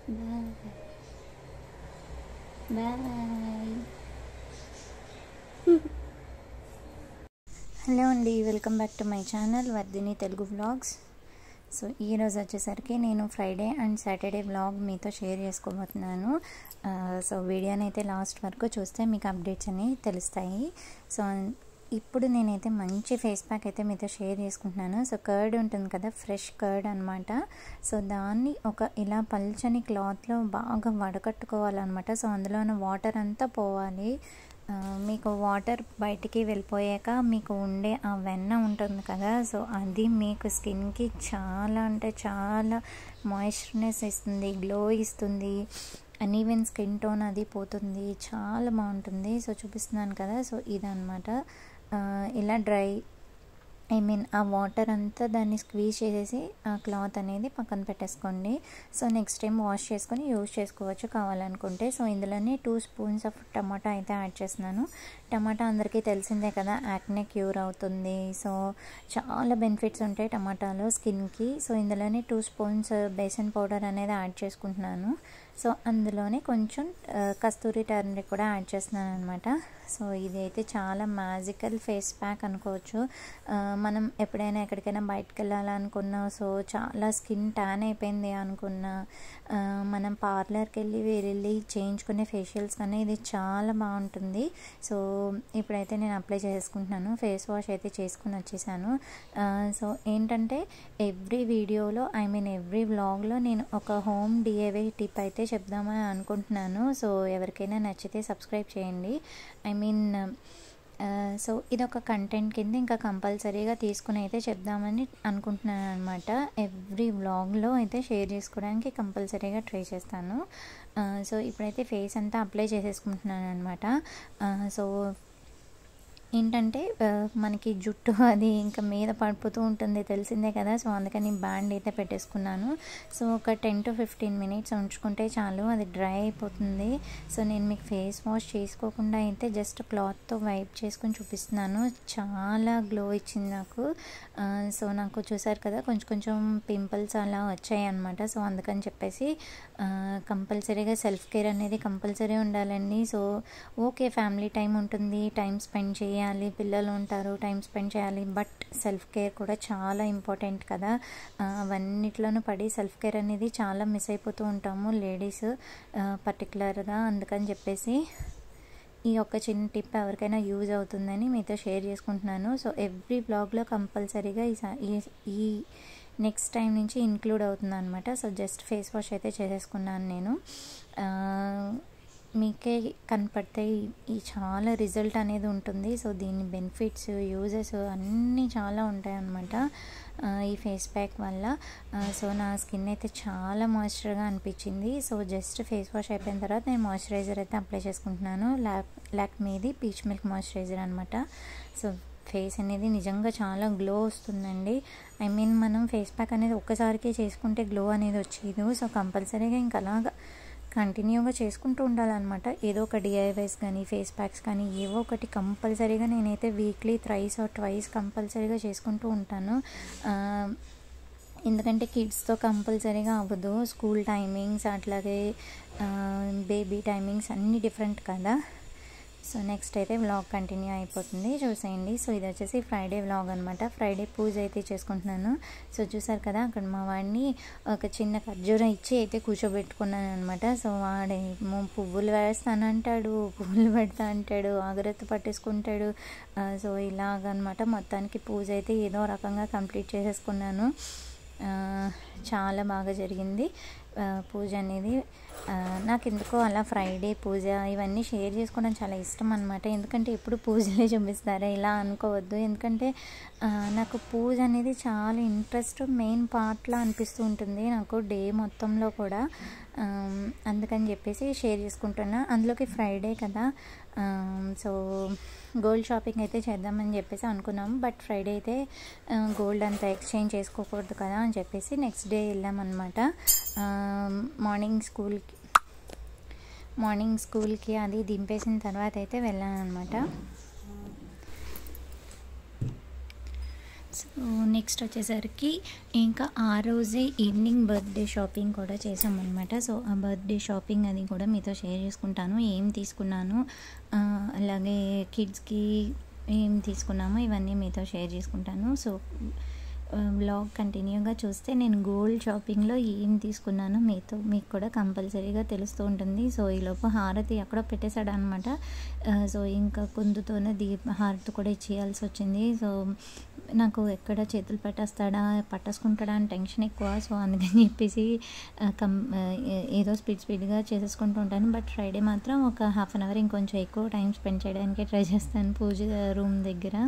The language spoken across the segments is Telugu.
బాయ్ బాయ్ హలో అండి welcome back to my channel Vardhini Telugu vlogs so ఈరోజు వచ్చేసరికి నేను ఫ్రైడే అండ్ సాటర్డే వ్లాగ్ మీతో షేర్ చేసుకోబోతున్నాను ఆ, సో వీడియోని అయితే లాస్ట్ వరకు చూస్తే మీకు అప్డేట్స్ అనేవి తెలుస్తాయి సో ఇప్పుడు నేనైతే మంచి ఫేస్ ప్యాక్ అయితే మీతో షేర్ చేసుకుంటున్నాను సో కర్డ్ ఉంటుంది కదా ఫ్రెష్ కర్డ్ అనమాట సో దాన్ని ఒక ఇలా పల్చని క్లాత్లో బాగా వడకట్టుకోవాలన్నమాట సో అందులో ఉన్న వాటర్ అంతా పోవాలి ఆ, మీకు వాటర్ బయటికి వెళ్ళిపోయాక మీకు ఉండే ఆ వెన్న ఉంటుంది కదా సో అది మీకు స్కిన్కి చాలా అంటే చాలా మాయిశ్చర్నెస్ ఇస్తుంది గ్లో ఇస్తుంది అన్ఈవెన్ స్కిన్ టోన్ అది పోతుంది చాలా బాగుంటుంది సో చూపిస్తున్నాను కదా సో ఇదనమాట ఇలా డ్రై ఐ మీన్ ఆ వాటర్ అంతా దాన్ని స్క్వీజ్ చేసేసి ఆ క్లాత్ అనేది పక్కన పెట్టేసుకోండి సో నెక్స్ట్ టైం వాష్ చేసుకొని యూజ్ చేసుకోవచ్చు కావాలనుకుంటే సో ఇందులోనే టూ స్పూన్స్ ఆఫ్ టమాటా అయితే యాడ్ చేస్తున్నాను టమాటా అందరికీ తెలిసిందే కదా యాక్నే క్యూర్ అవుతుంది సో చాలా బెనిఫిట్స్ ఉంటాయి టమాటాలో స్కిన్కి సో ఇందులోనే టూ స్పూన్స్ బేసన్ పౌడర్ అనేది యాడ్ చేసుకుంటున్నాను సో అందులోనే కొంచెం ఆ, కస్తూరి టర్మరిక్ కూడా యాడ్ చేస్తున్నాను అనమాట సో ఇది అయితే చాలా మ్యాజికల్ ఫేస్ ప్యాక్ అనుకోవచ్చు ఆ, మనం ఎప్పుడైనా ఎక్కడికైనా బయటకు వెళ్ళాలనుకున్నా సో చాలా స్కిన్ ట్యాన్ అయిపోయింది అనుకున్నా ఆ, మనం పార్లర్కి వెళ్ళి వెళ్ళి చేయించుకునే ఫేషియల్స్ కన్నా ఇది చాలా బాగుంటుంది సో ఇప్పుడైతే నేను అప్లై చేసుకుంటున్నాను ఫేస్ వాష్ అయితే చేసుకుని వచ్చేసాను ఆ, సో ఏంటంటే ఎవ్రీ వీడియోలో ఐ మీన్ ఎవ్రీ వ్లాగ్లో నేను ఒక హోమ్ డిఏవై టిప్ అయితే చెప్దామని అనుకుంటున్నాను సో ఎవరికైనా నచ్చితే సబ్స్క్రైబ్ చేయండి ఐ మీన్ సో ఇదొక కంటెంట్ కింద ఇంకా కంపల్సరీగా తీసుకుని అయితే చెప్దామని అనుకుంటున్నాను అనమాట ఎవ్రీ వ్లాగ్లో అయితే షేర్ చేసుకోవడానికి కంపల్సరీగా ట్రై చేస్తాను సో ఇప్పుడైతే ఫేస్ అంతా అప్లై చేసేసుకుంటున్నాను అనమాట సో ఏంటంటే ఆ, మనకి జుట్టు అది ఇంకా మీద పడిపోతూ ఉంటుంది తెలిసిందే కదా సో అందుకని బ్యాండ్ అయితే పెట్టేసుకున్నాను సో ఒక టెన్ టు ఫిఫ్టీన్ మినిట్స్ ఉంచుకుంటే చాలు అది డ్రై అయిపోతుంది సో నేను మీకు ఫేస్ వాష్ చేసుకోకుండా అయితే జస్ట్ క్లాత్తో వైప్ చేసుకొని చూపిస్తున్నాను చాలా గ్లో ఇచ్చింది నాకు ఆ, సో నాకు చూసారు కదా కొంచెం కొంచెం పింపుల్స్ అలా వచ్చాయి అనమాట సో అందుకని చెప్పేసి కంపల్సరీగా సెల్ఫ్ కేర్ అనేది కంపల్సరీ ఉండాలండి సో ఓకే ఫ్యామిలీ టైం ఉంటుంది టైం స్పెండ్ చేయాలి పిల్లలు ఉంటారు టైం స్పెండ్ చేయాలి బట్ సెల్ఫ్ కేర్ కూడా చాలా ఇంపార్టెంట్ కదా ఆ, అవన్నిట్లోనూ పడి సెల్ఫ్ కేర్ అనేది చాలా మిస్ అయిపోతూ ఉంటాము లేడీస్ పర్టికులర్గా అందుకని చెప్పేసి ఈ ఒక్క చిన్న టిప్ ఎవరికైనా యూజ్ అవుతుందని మీతో షేర్ చేసుకుంటున్నాను సో ఎవ్రీ బ్లాగ్లో కంపల్సరీగా ఈ సా- ఈ ఈ నెక్స్ట్ టైం నుంచి ఇంక్లూడ్ అవుతుంది అనమాట సో జస్ట్ ఫేస్ వాష్ అయితే చేసేసుకున్నాను నేను ఆ, మీకే కనపడతాయి ఈ చాలా రిజల్ట్ అనేది ఉంటుంది సో దీని బెనిఫిట్స్ యూజెస్ అన్నీ చాలా ఉంటాయి అన్నమాట ఆ, ఈ ఫేస్ ప్యాక్ వల్ల ఆ, సో నా స్కిన్ అయితే చాలా మాయిశ్చర్గా అనిపించింది సో జస్ట్ ఫేస్ వాష్ అయిపోయిన తర్వాత నేను మాయిశ్చరైజర్ అయితే అప్లై చేసుకుంటున్నాను లాక్ లాక్ మీది పీచ్ మిల్క్ మాయిశ్చరైజర్ అనమాట సో ఫేస్ అనేది నిజంగా చాలా గ్లో వస్తుందండి ఐ మీన్ మనం ఫేస్ ప్యాక్ అనేది ఒక్కసారికే చేసుకుంటే గ్లో అనేది వచ్చేది సో కంపల్సరీగా ఇంకా అలాగా కంటిన్యూగా చేసుకుంటూ ఉండాలన్నమాట ఏదో ఒక డిఐవైస్ కానీ ఫేస్ ప్యాక్స్ కానీ ఏవో ఒకటి కంపల్సరీగా నేనైతే వీక్లీ థ్రైస్ ఆర్ ట్వైస్ కంపల్సరీగా చేసుకుంటూ ఉంటాను ఆ, ఎందుకంటే కిడ్స్తో కంపల్సరీగా అవ్వదు స్కూల్ టైమింగ్స్ అట్లాగే బేబీ టైమింగ్స్ అన్నీ డిఫరెంట్ కదా సో నెక్స్ట్ అయితే వ్లాగ్ కంటిన్యూ అయిపోతుంది చూసేయండి సో ఇది వచ్చేసి ఫ్రైడే వ్లాగ్ అనమాట ఫ్రైడే పూజ అయితే చేసుకుంటున్నాను సో చూసారు కదా అక్కడ మా వాడిని ఒక చిన్న ఖర్జూరం ఇచ్చి అయితే కూర్చోబెట్టుకున్నాను అనమాట సో వాడేమో పువ్వులు వేస్తానంటాడు పువ్వులు పెడతా అంటాడు ఆగ్రత్త పట్టేసుకుంటాడు ఆ, సో ఇలాగనమాట మొత్తానికి పూజ అయితే ఏదో రకంగా కంప్లీట్ చేసేసుకున్నాను ఆ, చాలా బాగా జరిగింది ఆ, పూజ అనేది ఆ, నాకు ఎందుకో అలా ఫ్రైడే పూజ ఇవన్నీ షేర్ చేసుకోవడం చాలా ఇష్టం అనమాట ఎందుకంటే ఎప్పుడు పూజలే చూపిస్తారా ఇలా అనుకోవద్దు ఎందుకంటే ఆ, నాకు పూజ అనేది చాలా ఇంట్రెస్ట్ మెయిన్ పార్ట్లా అనిపిస్తూ ఉంటుంది నాకు డే మొత్తంలో కూడా ఆమ్, అందుకని చెప్పేసి షేర్ చేసుకుంటున్నా అందులోకి ఫ్రైడే కదా ఆమ్, సో గోల్డ్ షాపింగ్ అయితే చేద్దామని చెప్పేసి అనుకున్నాం బట్ ఫ్రైడే అయితే ఆ, గోల్డ్ అంతా ఎక్స్చేంజ్ చేసుకోకూడదు కదా అని చెప్పేసి నెక్స్ట్ డే వెళ్ళామన్నమాట ఆమ్, మార్నింగ్ స్కూల్కి మార్నింగ్ స్కూల్కి అది దింపేసిన తర్వాత అయితే వెళ్ళాను అనమాట సో నెక్స్ట్ వచ్చేసరికి ఇంకా ఆ రోజే ఈవినింగ్ బర్త్డే షాపింగ్ కూడా చేసామన్నమాట సో ఆ బర్త్డే షాపింగ్ అది కూడా మీతో షేర్ చేసుకుంటాను ఏం తీసుకున్నాను ఆ, అలాగే కిడ్స్కి ఏం తీసుకున్నామో ఇవన్నీ మీతో షేర్ చేసుకుంటాను సో బ్లాగ్ కంటిన్యూగా చూస్తే నేను గోల్డ్ షాపింగ్లో ఏం తీసుకున్నానో మీతో మీకు కూడా కంపల్సరీగా తెలుస్తూ ఉంటుంది సో ఈలోపు హారతి అక్కడ పెట్టేశాడు అనమాట సో ఇంకా కుందుతోనే దీప హారతి కూడా ఇచ్చేయాల్సి వచ్చింది సో నాకు ఎక్కడ చేతులు పట్టేస్తాడా పట్టేసుకుంటాడా అని టెన్షన్ ఎక్కువ సో అందుకని చెప్పేసి ఆ, కం ఆ, ఏ- ఏదో స్పీడ్ స్పీడ్గా చేసేసుకుంటూ ఉంటాను బట్ ఫ్రైడే మాత్రం ఒక హాఫ్ అన్ అవర్ ఇంకొంచెం ఎక్కువ టైం స్పెండ్ చేయడానికి ట్రై చేస్తాను పూజ రూమ్ దగ్గర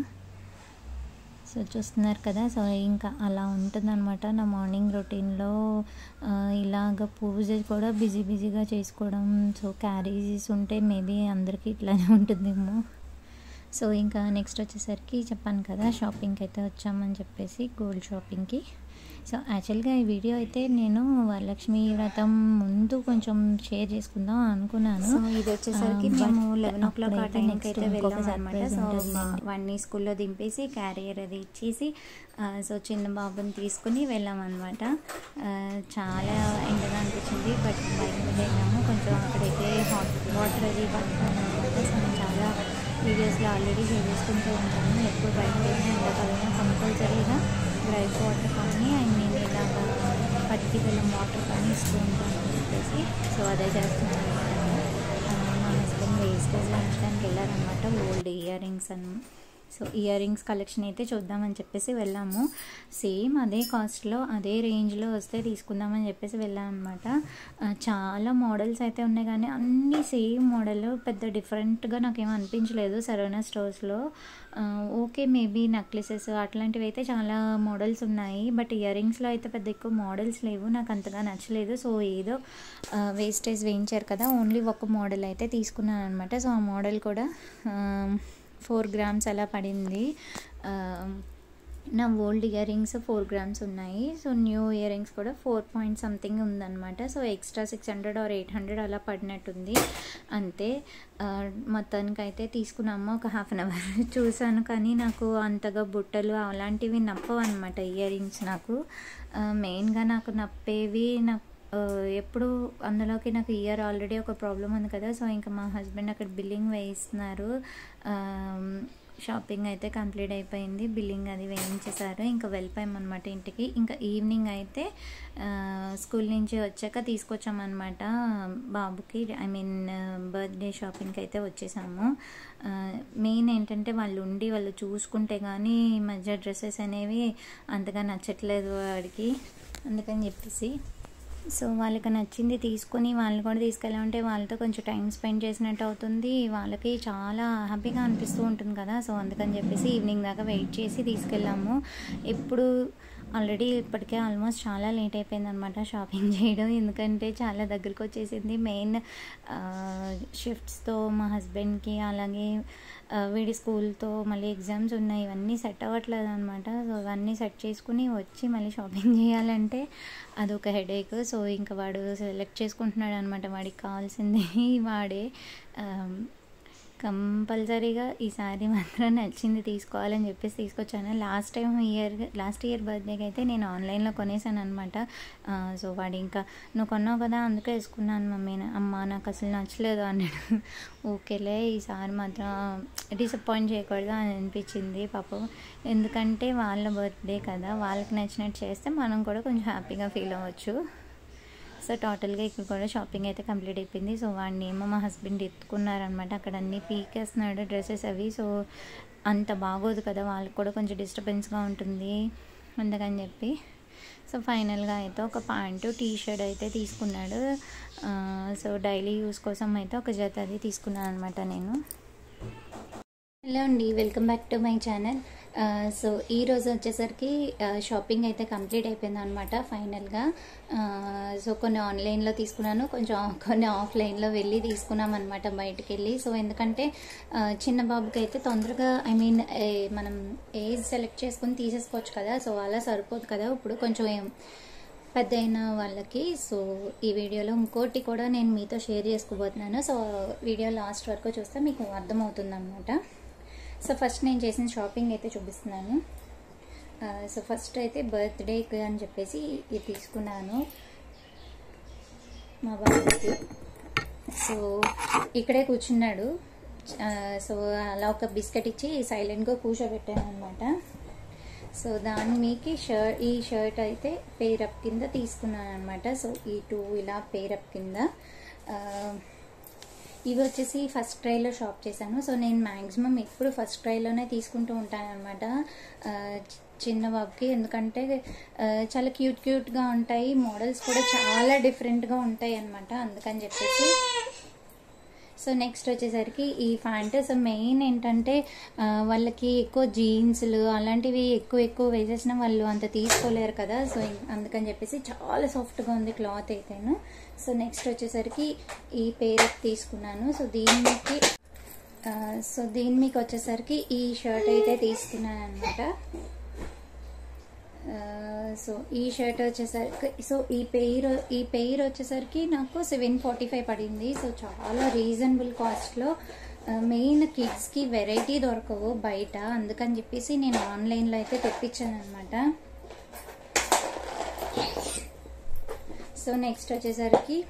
సో చూస్తున్నారు కదా సో ఇంకా అలా ఉంటుందన్నమాట నా మార్నింగ్ రొటీన్లో ఆ, ఇలాగ పూజ కూడా బిజీ బిజీగా చేసుకోవడం సో క్యారీస్ ఉంటే మేబీ అందరికీ ఇట్లానే ఉంటుందేమో సో ఇంకా నెక్స్ట్ వచ్చేసరికి చెప్పాను కదా షాపింగ్కి అయితే వచ్చామని చెప్పేసి గోల్డ్ షాపింగ్కి సో యాక్చువల్గా ఈ వీడియో అయితే నేను వరలక్ష్మి వ్రతం ముందు కొంచెం షేర్ చేసుకుందాం అనుకున్నాను సో ఇది వచ్చేసరికి ఆ, మేము but లెవెన్ ఓ క్లాక్ ఆ అప్పుడైతే టైంకి next అయితే ఇంకొక వెళ్ళాం అనమాట surprise సో ఉంటుందండి. వాడిని స్కూల్లో దింపేసి క్యారియర్ అది ఇచ్చేసి ఆ, సో చిన్న బాబుని తీసుకుని వెళ్ళాం అనమాట చాలా ఎండగా అనిపించింది బట్ బయట మీద వెళ్ళాము కొంచెం అక్కడైతే హాట్ వాటర్ అది పడుతుంది అనమాట సో నేను చాలా వీడియోస్లో ఆల్రెడీ షేర్ చేసుకుంటూ ఉంటాను ఎప్పుడు బయటకు వెళ్ళినా ఎండాకాలంలో కంపల్సరీగా డ్రై వాటర్ కానీ అండ్ నేను ఇలాగా పట్టికి వెళ్ళిన వాటర్ కానీ ఇస్తూ ఉంటాను అని చెప్పేసి సో అదే చేస్తున్నాను అనమాట ఆ, మా హస్బెండ్ వేస్టేజ్ ఉంచడానికి వెళ్ళారనమాట ఓల్డ్ ఇయర్ రింగ్స్ అని సో ఇయర్ రింగ్స్ కలెక్షన్ అయితే చూద్దామని చెప్పేసి వెళ్ళాము సేమ్ అదే కాస్ట్లో అదే రేంజ్లో వస్తే తీసుకుందామని చెప్పేసి వెళ్ళాం అనమాట చాలా మోడల్స్ అయితే ఉన్నాయి కానీ అన్నీ సేమ్ మోడల్ పెద్ద డిఫరెంట్గా నాకేం అనిపించలేదు సరోనా స్టోర్స్లో ఓకే మేబీ నెక్లెసెస్ అట్లాంటివి అయితే చాలా మోడల్స్ ఉన్నాయి బట్ ఇయర్ రింగ్స్లో అయితే పెద్ద ఎక్కువ మోడల్స్ లేవు నాకు అంతగా నచ్చలేదు సో ఏదో వేస్టేజ్ వేయించారు కదా ఓన్లీ ఒక మోడల్ అయితే తీసుకున్నాను అనమాట సో ఆ మోడల్ కూడా ఫోర్ గ్రామ్స్ అలా పడింది ఆ, నా old earrings four grams ఉన్నాయి సో న్యూ ఇయర్ రింగ్స్ కూడా ఫోర్ పాయింట్ సంథింగ్ ఉందన్నమాట so extra six hundred or eight hundred అలా పడినట్టుంది అంతే ఆ, మొత్తానికి అయితే తీసుకున్నాము ఒక హాఫ్ అన్ అవర్ చూసాను కానీ నాకు అంతగా బుట్టలు అలాంటివి నప్పవు అనమాట ఇయర్ రింగ్స్ నాకు ఆ, మెయిన్గా నాకు నప్పేవి నాకు ఆ, ఎప్పుడు అందులోకి నాకు ఇయర్ ఆల్రెడీ ఒక ప్రాబ్లం ఉంది కదా సో ఇంకా మా హస్బెండ్ అక్కడ బిల్లింగ్ వేయిస్తున్నారు షాపింగ్ అయితే కంప్లీట్ అయిపోయింది బిల్లింగ్ అది వేయించేశారు ఇంకా వెళ్ళిపోయామన్నమాట ఇంటికి ఇంకా ఈవినింగ్ అయితే ఆ, స్కూల్ నుంచి వచ్చాక తీసుకొచ్చామన్నమాట బాబుకి ఐ మీన్ బర్త్డే షాపింగ్కి అయితే వచ్చేసాము ఆ, మెయిన్ ఏంటంటే వాళ్ళు ఉండి వాళ్ళు చూసుకుంటే కానీ ఈ మధ్య డ్రెస్సెస్ అనేవి అంతగా నచ్చట్లేదు వాడికి అందుకని చెప్పేసి సో వాళ్ళకి నచ్చింది తీసుకొని వాళ్ళని కూడా తీసుకెళ్ళామంటే వాళ్ళతో కొంచెం టైం స్పెండ్ చేసినట్టు అవుతుంది వాళ్ళకి చాలా హ్యాపీగా అనిపిస్తూ ఉంటుంది కదా సో అందుకని చెప్పేసి ఈవినింగ్ దాకా వెయిట్ చేసి తీసుకెళ్ళాము ఎప్పుడు ఆల్రెడీ ఇప్పటికే ఆల్మోస్ట్ చాలా లేట్ అయిపోయింది అనమాట షాపింగ్ చేయడం ఎందుకంటే చాలా దగ్గరికి వచ్చేసింది మెయిన్ షిఫ్ట్స్తో మా హస్బెండ్కి అలాగే ఆ, వీడి స్కూల్తో మళ్ళీ ఎగ్జామ్స్ ఉన్నాయి ఇవన్నీ సెట్ అవ్వట్లేదు అనమాట సో ఇవన్నీ సెట్ చేసుకుని వచ్చి మళ్ళీ షాపింగ్ చేయాలంటే అదొక హెడేక్ సో ఇంకా వాడు సెలెక్ట్ చేసుకుంటున్నాడు అనమాట వాడికి కావాల్సింది వాడే ఆ, కంపల్సరీగా ఈసారి మాత్రం నచ్చింది తీసుకోవాలని చెప్పేసి తీసుకొచ్చాను last time year last year బర్త్డేకి అయితే నేను ఆన్లైన్లో కొనేసాను అనమాట సో వాడు ఇంకా నువ్వు కొన్నావు కదా అందుకే వేసుకున్నాను మమ్మీ అమ్మ నాకు అసలు నచ్చలేదు అన్నాడు ఓకేలే ఈసారి మాత్రం డిసప్పాయింట్ చేయకూడదు అని అనిపించింది పాపం ఎందుకంటే వాళ్ళ బర్త్డే కదా వాళ్ళకి నచ్చినట్టు చేస్తే మనం కూడా కొంచెం హ్యాపీగా ఫీల్ అవ్వచ్చు సో టోటల్గా ఇక్కడ కూడా షాపింగ్ అయితే కంప్లీట్ అయిపోయింది సో వాడిని ఏమో మా హస్బెండ్ ఎత్తుకున్నారనమాట అక్కడ అన్నీ పీకేస్తున్నాడు డ్రెస్సెస్ అవి సో అంత బాగోదు కదా వాళ్ళకి కూడా కొంచెం డిస్టర్బెన్స్గా ఉంటుంది అందుకని చెప్పి సో ఫైనల్గా అయితే ఒక ప్యాంటు టీ షర్ట్ అయితే తీసుకున్నాడు ఆ, సో డైలీ యూస్ కోసం అయితే ఒక జత అది తీసుకున్నాను అనమాట నేను హలో అండి welcome back to my channel so ఈ రోజు వచ్చేసరికి షాపింగ్ అయితే కంప్లీట్ అయిపోయింది అనమాట ఫైనల్గా సో కొన్ని ఆన్లైన్లో తీసుకున్నాను కొంచెం కొన్ని ఆఫ్లైన్లో వెళ్ళి తీసుకున్నాం అనమాట బయటికి వెళ్ళి సో ఎందుకంటే ఆ, చిన్న బాబుకి అయితే తొందరగా ఐ మీన్ మనం ఏజ్ సెలెక్ట్ చేసుకుని తీసేసుకోవచ్చు కదా సో అలా సరిపోదు కదా ఇప్పుడు కొంచెం ఏం- పెద్ద అయిన వాళ్ళకి సో ఈ వీడియోలో ఇంకోటి కూడా నేను మీతో షేర్ చేసుకోబోతున్నాను సో వీడియో లాస్ట్ వరకు చూస్తే మీకు అర్థమవుతుంది అనమాట సో ఫస్ట్ నేను చేసిన షాపింగ్ అయితే చూపిస్తున్నాను సో ఫస్ట్ అయితే బర్త్డేకి అని చెప్పేసి ఇది తీసుకున్నాను మా బాబుకి సో ఇక్కడే కూర్చున్నాడు ఆ, సో అలా ఒక బిస్కెట్ ఇచ్చి సైలెంట్గా కూర్చోబెట్టాను అనమాట సో దాని మీకు షర్ట్ ఈ షర్ట్ అయితే పేరప్ కింద తీసుకున్నాను అనమాట సో ఈ టూ ఇలా పేరప్ కింద ఆ, ఇవి వచ్చేసి ఫస్ట్ ట్రైలో షాప్ చేశాను సో నేను మ్యాక్సిమం ఎప్పుడు ఫస్ట్ ట్రైలోనే తీసుకుంటూ ఉంటాను అనమాట చిన్న బాబుకి ఎందుకంటే ఆ, చాలా క్యూట్ క్యూట్గా ఉంటాయి మోడల్స్ కూడా చాలా డిఫరెంట్గా ఉంటాయి అనమాట అందుకని చెప్పేసి సో నెక్స్ట్ వచ్చేసరికి ఈ ప్యాంట్ సో మెయిన్ ఏంటంటే ఆ, వాళ్ళకి ఎక్కువ జీన్స్లు అలాంటివి ఎక్కువ ఎక్కువ వేసేసిన వాళ్ళు అంత తీసుకోలేరు కదా సో ఇం- అందుకని చెప్పేసి చాలా సాఫ్ట్గా ఉంది క్లాత్ అయితేను సో నెక్స్ట్ వచ్చేసరికి ఈ పేరప్ తీసుకున్నాను సో దీనికి ఆ, సో దీని మీకు వచ్చేసరికి ఈ షర్ట్ అయితే తీసుకున్నాను అనమాట సో ఈ షర్ట్ వచ్చేసరికి సో ఈ పెయిర్ ఈ పెయిర్ వచ్చేసరికి నాకు సెవెన్ ఫార్టీ ఫైవ్ పడింది సో చాలా రీజనబుల్ కాస్ట్లో మెయిన్ కిడ్స్కి వెరైటీ దొరకవు బయట అందుకని చెప్పేసి నేను ఆన్లైన్లో అయితే తెప్పించాను అనమాట సో నెక్స్ట్ వచ్చేసరికి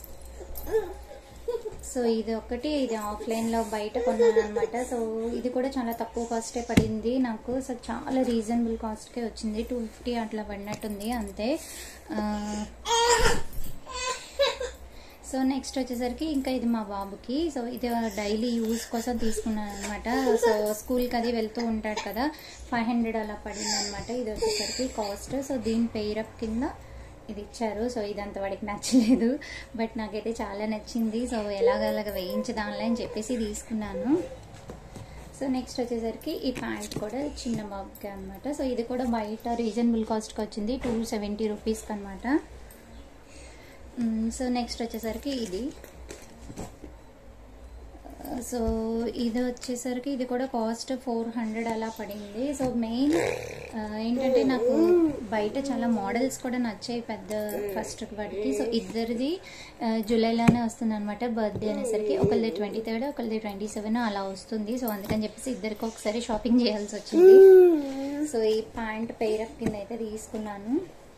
సో ఇది ఒకటి ఇది ఆఫ్లైన్లో బయట కొన్నాను అనమాట సో ఇది కూడా చాలా తక్కువ కాస్టే పడింది నాకు సో చాలా రీజనబుల్ కాస్ట్కే వచ్చింది టూ ఫిఫ్టీ అట్లా పడినట్టుంది అంతే ఆ, సో నెక్స్ట్ వచ్చేసరికి ఇంకా ఇది మా బాబుకి సో ఇది డైలీ యూజ్ కోసం తీసుకున్నాను అనమాట సో స్కూల్కి అది వెళ్తూ ఉంటాడు కదా ఫైవ్ హండ్రెడ్ అలా పడింది అనమాట ఇది వచ్చేసరికి కాస్ట్ సో దీని పేరప్ కింద ఇది ఇచ్చారు సో ఇదంతా వాడికి నచ్చలేదు బట్ నాకైతే చాలా నచ్చింది సో ఎలాగలాగ వేయించదాంలే అని చెప్పేసి తీసుకున్నాను సో నెక్స్ట్ వచ్చేసరికి ఈ ప్యాంట్ కూడా చిన్న బాబుకి అనమాట సో ఇది కూడా బయట రీజనబుల్ కాస్ట్కి వచ్చింది టూ సెవెంటీ రూపీస్కి అనమాట సో నెక్స్ట్ వచ్చేసరికి ఇది సో ఇది వచ్చేసరికి ఇది కూడా కాస్ట్ ఫోర్ హండ్రెడ్ అలా పడింది సో మెయిన్ ఏంటంటే నాకు బయట చాలా మోడల్స్ కూడా నచ్చాయి పెద్ద ఫస్ట్ వాడికి సో ఇద్దరిది ఆ, జూలైలోనే వస్తుంది అనమాట బర్త్డే అనేసరికి ఒకరిది ట్వంటీ థర్డ్ ఒకరిది ట్వంటీ సెవెన్ అలా వస్తుంది సో అందుకని చెప్పేసి ఇద్దరికి ఒకసారి షాపింగ్ చేయాల్సి వచ్చింది సో ఈ ప్యాంట్ పేరప్ కింద అయితే తీసుకున్నాను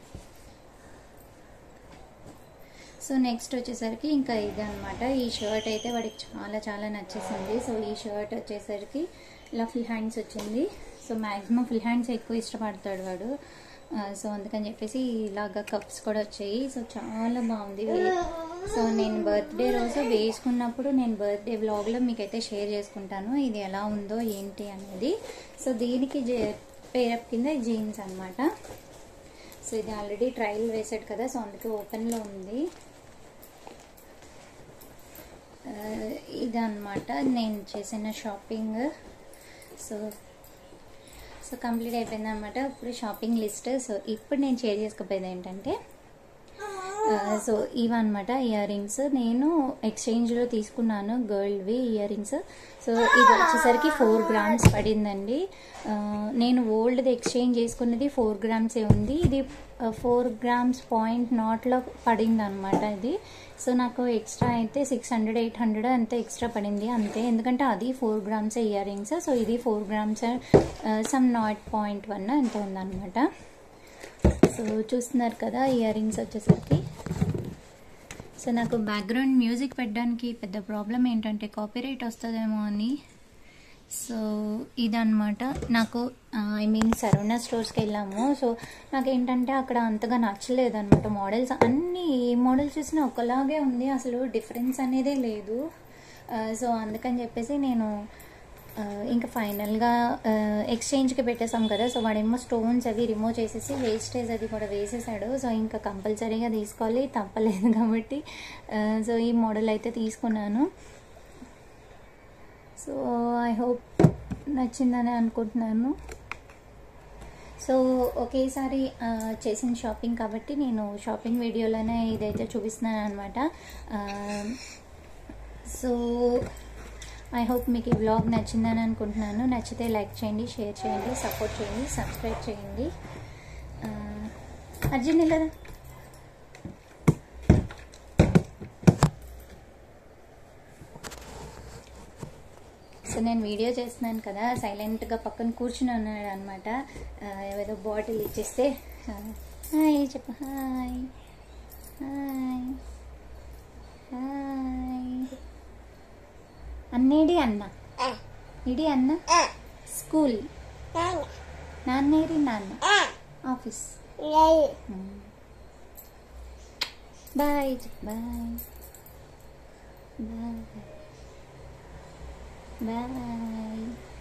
సో నెక్స్ట్ వచ్చేసరికి ఇంకా ఇది అనమాట ఈ షర్ట్ అయితే వాడికి చాలా చాలా నచ్చేసింది సో ఈ షర్ట్ వచ్చేసరికి ఇలా ఫుల్ హ్యాండ్స్ వచ్చింది సో మ్యాక్సిమం ఫుల్ హ్యాండ్స్ ఎక్కువ ఇష్టపడతాడు వాడు ఆ, సో అందుకని చెప్పేసి ఇలాగా కప్స్ కూడా వచ్చాయి సో చాలా బాగుంది వే- సో నేను బర్త్డే రోజు వేసుకున్నప్పుడు నేను బర్త్డే వ్లాగ్లో మీకైతే షేర్ చేసుకుంటాను ఇది ఎలా ఉందో ఏంటి అనేది సో దీనికి పేరప్ కింద జీన్స్ అన్నమాట సో ఇది ఆల్రెడీ ట్రయల్ వేసాడు కదా సో అందుకే ఓపెన్లో ఉంది ఆ, ఇదన్నమాట నేను చేసిన షాపింగ్ సో సో కంప్లీట్ అయిపోయింది అనమాట ఇప్పుడు షాపింగ్ లిస్ట్ సో ఇప్పుడు నేను షేర్ చేసుకోపోయేది ఏంటంటే ఆ, సో ఇవన్నమాట ఇయర్ రింగ్స్ నేను ఎక్స్చేంజ్లో తీసుకున్నాను గర్ల్వి ఇయర్ రింగ్స్ సో ఇది వచ్చేసరికి ఫోర్ గ్రామ్స్ పడిందండి ఆ, నేను ఓల్డ్ది ఎక్స్చేంజ్ చేసుకున్నది ఫోర్ గ్రామ్సే ఉంది ఇది ఫోర్ గ్రామ్స్ పాయింట్ నాట్లో పడింది అనమాట ఇది సో నాకు ఎక్స్ట్రా అయితే సిక్స్ హండ్రెడ్ ఎయిట్ హండ్రెడ్ అంతే ఎక్స్ట్రా పడింది అంతే ఎందుకంటే అది four grams earrings so ఇది four grams some not point one ఎంత ఉందన్నమాట సో చూస్తున్నారు కదా ఇయర్ రింగ్స్ వచ్చేసరికి సో నాకు బ్యాక్గ్రౌండ్ మ్యూజిక్ పెట్టడానికి పెద్ద ప్రాబ్లం ఏంటంటే కాపీరైట్ వస్తుందేమో అని సో ఇదన్నమాట నాకు ఐ మీన్ సరవణ స్టోర్స్కి వెళ్ళాము సో నాకు ఏంటంటే అక్కడ అంతగా నచ్చలేదు అనమాట మోడల్స్ అన్ని ఏ మోడల్ చూసినా ఒకలాగే ఉంది అసలు డిఫరెన్స్ అనేదే లేదు ఆ, సో అందుకని చెప్పేసి నేను ఆ, ఇంకా ఫైనల్గా ఎక్స్చేంజ్కి పెట్టేసాం కదా సో వాడేమో స్టోన్స్ అవి రిమూవ్ చేసేసి వేస్టేజ్ అది కూడా వేసేసాడు సో ఇంకా కంపల్సరీగా తీసుకోవాలి తప్పలేదు కాబట్టి ఆ, సో ఈ మోడల్ అయితే తీసుకున్నాను సో ఐ హోప్ నచ్చిందని అనుకుంటున్నాను సో ఒకేసారి ఆ, చేసిన షాపింగ్ కాబట్టి నేను షాపింగ్ వీడియోలోనే ఇదైతే చూపిస్తున్నాను అనమాట సో ఐ హోప్ మీకు ఈ బ్లాగ్ నచ్చిందని అనుకుంటున్నాను నచ్చితే లైక్ చేయండి షేర్ చేయండి సపోర్ట్ చేయండి సబ్స్క్రైబ్ చేయండి ఆ, అర్జున్ లేదా సో సో నేను వీడియో చేస్తున్నాను కదా సైలెంట్గా పక్కన కూర్చుని ఉన్నాడు అనమాట ఏదో బాటిల్ ఇచ్చేస్తే హాయ్ చెప్పు హాయ్ హాయ్ హాయ్ అన్నేడి అన్న ఇడి అన్న స్కూల్ నాన్నేరి నాన్న office boy boy boy bye